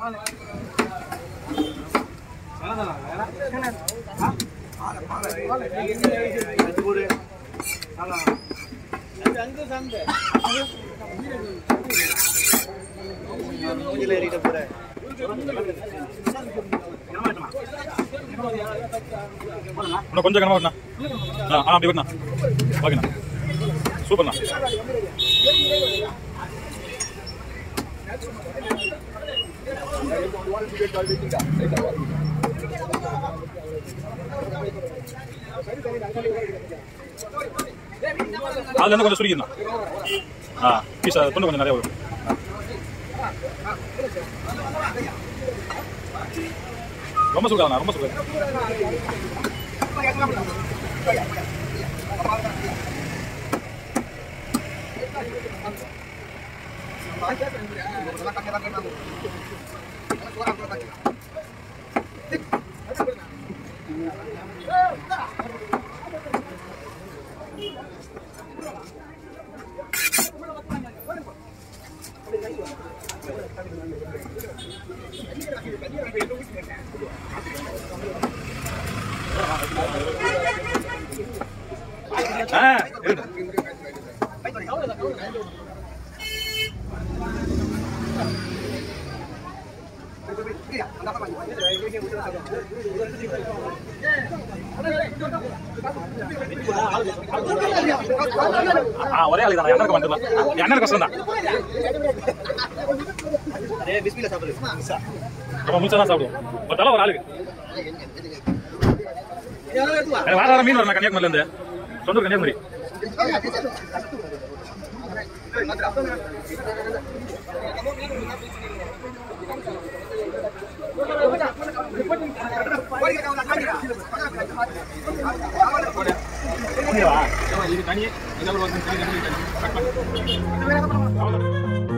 இன்னும் கொஞ்சம் கனமா வரணும் ஆ ஆ, அப்படி வரணும் ஓகேண்ணா சூப்பர்ண்ணா அதுல இருந்து கொஞ்சம் சுருக்கிடணும் ஆ பீஸ் துண்டு கொஞ்சம் நிறைய வரும் ரொம்ப சுருக்காதுண்ணா ரொம்ப சுருக்காது ஆ இருக்கு ஆ ஒரே ஆளு தான் எனக்கு வந்துடலாம் எனக்கு கஷ்டம் தான் நம்ம முடிச்சா தான் சாப்பிடுவோம் ஒரு தலை ஒரு ஆளுக்கு எனக்கு வார வாரம் மீன் வரணும் கன்னியாகுமரில இருந்து சொந்தூர் கன்னியாகுமரி இது தனியே